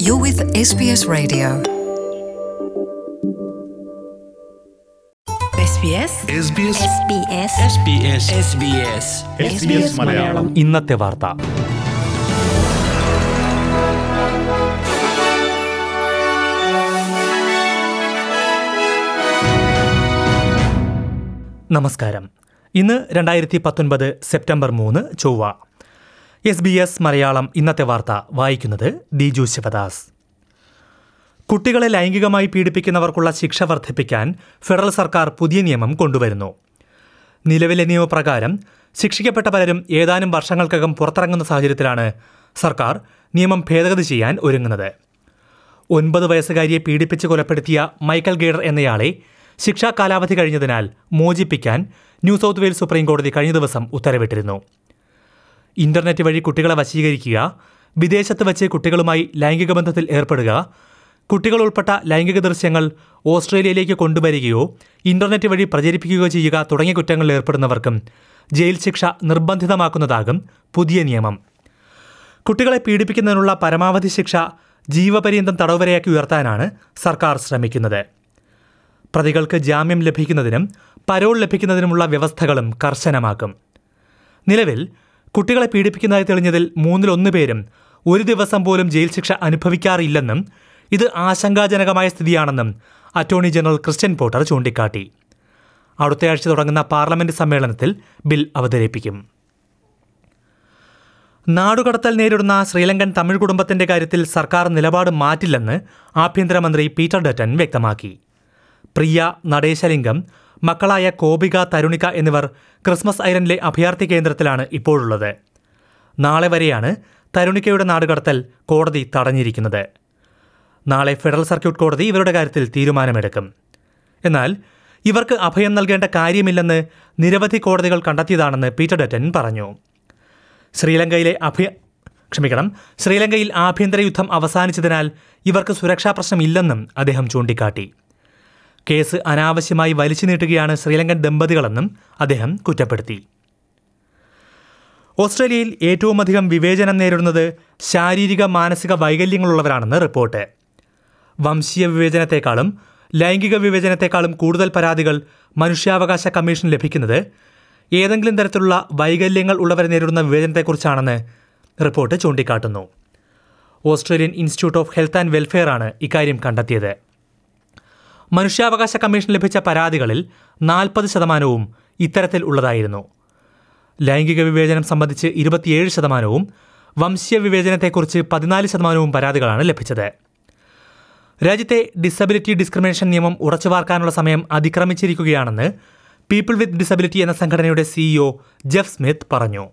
You're with SBS Radio. SBS SBS SBS SBS SBS Malayalam ഇന്നത്തെ വാർത്ത നമസ്കാരം ഇന്ന് രണ്ടായിരത്തി പത്തൊൻപത് സെപ്റ്റംബർ മൂന്ന് ചൊവ്വ എസ് ബി എസ് മലയാളം ഇന്നത്തെ വാർത്ത വായിക്കുന്നത് ദിജു ശിവദാസ് കുട്ടികളെ ലൈംഗികമായി പീഡിപ്പിക്കുന്നവർക്കുള്ള ശിക്ഷ വർദ്ധിപ്പിക്കാൻ ഫെഡറൽ സർക്കാർ പുതിയ നിയമം കൊണ്ടുവരുന്നു നിലവിലെ നിയമപ്രകാരം ശിക്ഷിക്കപ്പെട്ട പലരും ഏതാനും വർഷങ്ങൾക്കകം പുറത്തിറങ്ങുന്ന സാഹചര്യത്തിലാണ് സർക്കാർ നിയമം ഭേദഗതി ചെയ്യാൻ ഒരുങ്ങുന്നത് ഒൻപത് വയസ്സുകാരിയെ പീഡിപ്പിച്ച് കൊലപ്പെടുത്തിയ മൈക്കൽ ഗേഡർ എന്നയാളെ ശിക്ഷാ കാലാവധി കഴിഞ്ഞതിനാൽ മോചിപ്പിക്കാൻ ന്യൂ സൗത്ത് വെയിൽസ് സുപ്രീം കോടതി കഴിഞ്ഞ ദിവസം ഉത്തരവിട്ടിരുന്നു ഇന്റർനെറ്റ് വഴി കുട്ടികളെ വശീകരിക്കുക വിദേശത്ത് വെച്ച് കുട്ടികളുമായി ലൈംഗിക ബന്ധത്തിൽ ഏർപ്പെടുക കുട്ടികൾ ഉൾപ്പെട്ട ലൈംഗിക ദൃശ്യങ്ങൾ ഓസ്ട്രേലിയയിലേക്ക് കൊണ്ടുവരികയോ ഇന്റർനെറ്റ് വഴി പ്രചരിപ്പിക്കുകയോ ചെയ്യുക തുടങ്ങിയ കുറ്റങ്ങളിൽ ഏർപ്പെടുന്നവർക്കും ജയിൽ ശിക്ഷ നിർബന്ധിതമാക്കുന്നതാകും പുതിയ നിയമം കുട്ടികളെ പീഡിപ്പിക്കുന്നതിനുള്ള പരമാവധി ശിക്ഷ ജീവപര്യന്തം തടവുവരെയാക്കി ഉയർത്താനാണ് സർക്കാർ ശ്രമിക്കുന്നത് പ്രതികൾക്ക് ജാമ്യം ലഭിക്കുന്നതിനും പരോൾ ലഭിക്കുന്നതിനുമുള്ള വ്യവസ്ഥകളും കർശനമാക്കും നിലവിൽ കുട്ടികളെ പീഡിപ്പിക്കുന്നതായി തെളിഞ്ഞതിൽ മൂന്നിലൊന്ന് പേരും ഒരു ദിവസം പോലും ജയിൽ ശിക്ഷ അനുഭവിക്കാറില്ലെന്നും ഇത് ആശങ്കാജനകമായ സ്ഥിതിയാണെന്നും അറ്റോർണി ജനറൽ ക്രിസ്ത്യൻ പോട്ടർ ചൂണ്ടിക്കാട്ടി അടുത്തയാഴ്ച തുടങ്ങുന്ന പാർലമെന്റ് സമ്മേളനത്തിൽ ബിൽ അവതരിപ്പിക്കും നാടുകടത്തൽ നേരിടുന്ന ശ്രീലങ്കൻ തമിഴ് കുടുംബത്തിന്റെ കാര്യത്തിൽ സർക്കാർ നിലപാട് മാറ്റില്ലെന്ന് ആഭ്യന്തരമന്ത്രി പീറ്റർ ഡറ്റൻ വ്യക്തമാക്കി പ്രിയ നടേശലിംഗം മക്കളായ കോപിക തരുണിക എന്നിവർ ക്രിസ്മസ് ഐലൻഡിലെ അഭയാർത്ഥി കേന്ദ്രത്തിലാണ് ഇപ്പോഴുള്ളത് നാളെ വരെയാണ് തരുണിക്കയുടെ നാടുകടത്തൽ കോടതി തടഞ്ഞിരിക്കുന്നത് നാളെ ഫെഡറൽ സർക്യൂട്ട് കോടതി ഇവരുടെ കാര്യത്തിൽ തീരുമാനമെടുക്കും എന്നാൽ ഇവർക്ക് അഭയം നൽകേണ്ട കാര്യമില്ലെന്ന് നിരവധി കോടതികൾ കണ്ടെത്തിയതാണെന്ന് പീറ്റർ ഡറ്റൻ പറഞ്ഞു ശ്രീലങ്കയിലെ അഭയ ക്ഷമിക്കണം ശ്രീലങ്കയിൽ ആഭ്യന്തര യുദ്ധം അവസാനിച്ചതിനാൽ ഇവർക്ക് സുരക്ഷാ പ്രശ്നമില്ലെന്നും അദ്ദേഹം ചൂണ്ടിക്കാട്ടി കേസ് അനാവശ്യമായി വലിച്ചു നീട്ടുകയാണ് ശ്രീലങ്കൻ ദമ്പതികളെന്നും അദ്ദേഹം കുറ്റപ്പെടുത്തി ഓസ്ട്രേലിയയിൽ ഏറ്റവും അധികം വിവേചനം നേരിടുന്നത് ശാരീരിക മാനസിക വൈകല്യങ്ങളുള്ളവരാണെന്ന് റിപ്പോർട്ട് വംശീയ വിവേചനത്തെക്കാളും ലൈംഗിക വിവേചനത്തെക്കാളും കൂടുതൽ പരാതികൾ മനുഷ്യാവകാശ കമ്മീഷൻ ലഭിക്കുന്നത് ഏതെങ്കിലും തരത്തിലുള്ള വൈകല്യങ്ങൾ ഉള്ളവരെ നേരിടുന്ന വിവേചനത്തെക്കുറിച്ചാണെന്ന് റിപ്പോർട്ട് ചൂണ്ടിക്കാട്ടുന്നു Australian Institute of Health and Welfare ആണ് ഇക്കാര്യം കണ്ടെത്തിയത് മനുഷ്യാവകാശ കമ്മീഷൻ ലഭിച്ച പരാതികളിൽ നാൽപ്പത് ശതമാനവും ഇത്തരത്തിൽ ഉള്ളതായിരുന്നു ലൈംഗിക വിവേചനം സംബന്ധിച്ച് ഇരുപത്തിയേഴ് ശതമാനവും വംശീയ വിവേചനത്തെക്കുറിച്ച് പതിനാല് ശതമാനവും പരാതികളാണ് ലഭിച്ചത് രാജ്യത്തെ ഡിസബിലിറ്റി ഡിസ്ക്രിമിനേഷൻ നിയമം ഉറച്ചുവാർക്കാനുള്ള സമയം അതിക്രമിച്ചിരിക്കുകയാണെന്ന് പീപ്പിൾ വിത്ത് ഡിസബിലിറ്റി എന്ന സംഘടനയുടെ സിഇഒ ജെഫ് സ്മിത്ത് പറഞ്ഞു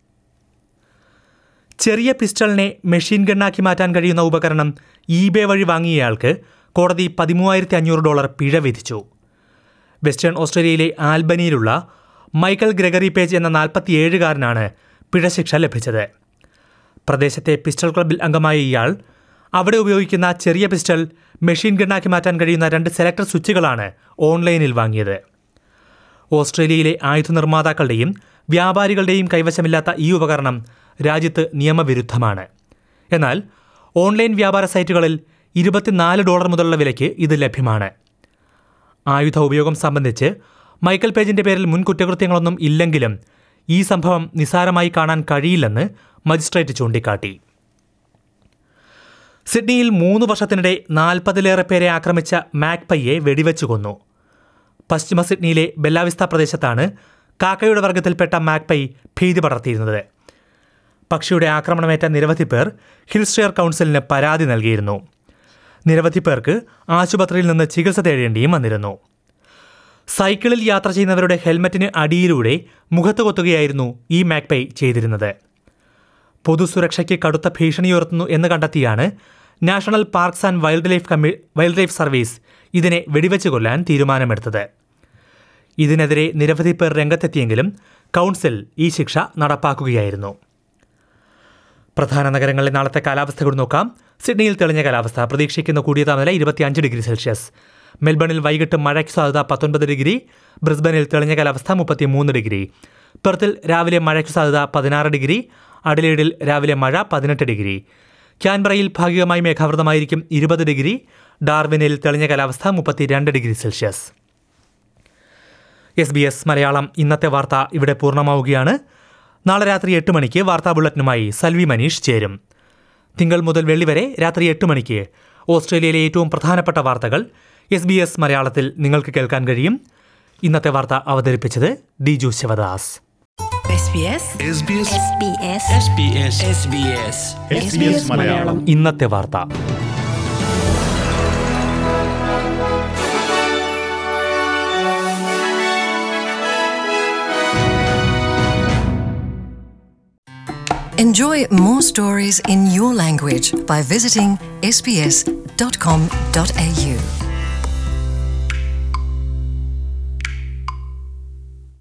ചെറിയ പിസ്റ്റളിനെ മെഷീൻ ഗണ്ണാക്കി മാറ്റാൻ കഴിയുന്ന ഉപകരണം ഇബേ വഴി വാങ്ങിയയാൾക്ക് കോടതി പതിമൂവായിരത്തി അഞ്ഞൂറ് ഡോളർ പിഴ വിധിച്ചു വെസ്റ്റേൺ ഓസ്ട്രേലിയയിലെ ആൽബനിയിലുള്ള മൈക്കൽ ഗ്രെഗറി പേജ് എന്ന നാൽപ്പത്തിയേഴുകാരനാണ് പിഴശിക്ഷ ലഭിച്ചത് പ്രദേശത്തെ പിസ്റ്റൾ ക്ലബിൽ അംഗമായ ഇയാൾ അവിടെ ഉപയോഗിക്കുന്ന ചെറിയ പിസ്റ്റൾ മെഷീൻ ഗണ്ണാക്കി മാറ്റാൻ കഴിയുന്ന രണ്ട് സെലക്ടർ സ്വിച്ചുകളാണ് ഓൺലൈനിൽ വാങ്ങിയത് ഓസ്ട്രേലിയയിലെ ആയുധ നിർമ്മാതാക്കളുടെയും വ്യാപാരികളുടെയും കൈവശമില്ലാത്ത ഈ ഉപകരണം രാജ്യത്ത് നിയമവിരുദ്ധമാണ് എന്നാൽ ഓൺലൈൻ വ്യാപാര സൈറ്റുകളിൽ ഇരുപത്തിനാല് ഡോളർ മുതലുള്ള വിലയ്ക്ക് ഇത് ലഭ്യമാണ് ആയുധ ഉപയോഗം സംബന്ധിച്ച് മൈക്കൽ പേജിന്റെ പേരിൽ മുൻ കുറ്റകൃത്യങ്ങളൊന്നും ഇല്ലെങ്കിലും ഈ സംഭവം നിസാരമായി കാണാൻ കഴിയില്ലെന്ന് മജിസ്ട്രേറ്റ് ചൂണ്ടിക്കാട്ടി സിഡ്നിയിൽ മൂന്ന് വർഷത്തിനിടെ നാൽപ്പതിലേറെ പേരെ ആക്രമിച്ച മാക്പയ്യെ വെടിവെച്ചു കൊന്നു പശ്ചിമ സിഡ്നിയിലെ ബെല്ലാവിസ്ത പ്രദേശത്താണ് കാക്കയുടെ വർഗത്തിൽപ്പെട്ട മാക്പൈ ഭീതി പടർത്തിയിരുന്നത് പക്ഷിയുടെ ആക്രമണമേറ്റ നിരവധി പേർ ഹിൽസ്റ്റെയർ കൗൺസിലിന് പരാതി നൽകിയിരുന്നു നിരവധി പേർക്ക് ആശുപത്രിയിൽ നിന്ന് ചികിത്സ തേടേണ്ടിയും വന്നിരുന്നു സൈക്കിളിൽ യാത്ര ചെയ്യുന്നവരുടെ ഹെൽമറ്റിന് അടിയിലൂടെ മുഖത്ത് കൊത്തുകയായിരുന്നു ഈ മാക്പൈ ചെയ്തിരുന്നത് പൊതുസുരക്ഷയ്ക്ക് കടുത്ത ഭീഷണിയുയർത്തുന്നു എന്ന് കണ്ടെത്തിയാണ് national parks and wildlife കമ്മി വൈൽഡ് ലൈഫ് സർവീസ് ഇതിനെ വെടിവെച്ച് കൊല്ലാൻ തീരുമാനമെടുത്തത് ഇതിനെതിരെ നിരവധി പേർ രംഗത്തെത്തിയെങ്കിലും കൗൺസിൽ ഈ ശിക്ഷ നടപ്പാക്കുകയായിരുന്നു പ്രധാന നഗരങ്ങളിലെ നാളത്തെ കാലാവസ്ഥ കൂടി നോക്കാം സിഡ്നിയിൽ തെളിഞ്ഞ കാലാവസ്ഥ പ്രതീക്ഷിക്കുന്ന കൂടിയ താപനില ഇരുപത്തിയഞ്ച് ഡിഗ്രി സെൽഷ്യസ് മെൽബണിൽ വൈകിട്ട് മഴയ്ക്ക് സാധ്യത പത്തൊൻപത് ഡിഗ്രി ബ്രിസ്ബനിൽ തെളിഞ്ഞ കാലാവസ്ഥ മുപ്പത്തിമൂന്ന് ഡിഗ്രി പെർത്തിൽ രാവിലെ മഴയ്ക്ക് സാധ്യത പതിനാറ് ഡിഗ്രി അഡലേഡിൽ രാവിലെ മഴ പതിനെട്ട് ഡിഗ്രി ക്യാൻബറയിൽ ഭാഗികമായി മേഘാവൃതമായിരിക്കും ഇരുപത് ഡിഗ്രി ഡാർവിനിൽ തെളിഞ്ഞ കാലാവസ്ഥ മുപ്പത്തിരണ്ട് degree Celsius S B S Malayalam ഇന്നത്തെ വാർത്ത ഇവിടെ പൂർണ്ണമാവുകയാണ് നാളെ രാത്രി എട്ട് മണിക്ക് വാർത്താ ബുള്ളറ്റിനുമായി സൽവി മനീഷ് ചേരും തിങ്കൾ മുതൽ വെള്ളി വരെ രാത്രി എട്ട് മണിക്ക് ഓസ്ട്രേലിയയിലെ ഏറ്റവും പ്രധാനപ്പെട്ട വാർത്തകൾ എസ് ബി എസ് മലയാളത്തിൽ നിങ്ങൾക്ക് കേൾക്കാൻ കഴിയും ഇന്നത്തെ വാർത്ത അവതരിപ്പിച്ചത് Diju Sivadas SBS SBS SBS SBS SBS SBS Malayalam ഇന്നത്തെ വാർത്ത Enjoy more stories in your language by visiting sbs.com.au.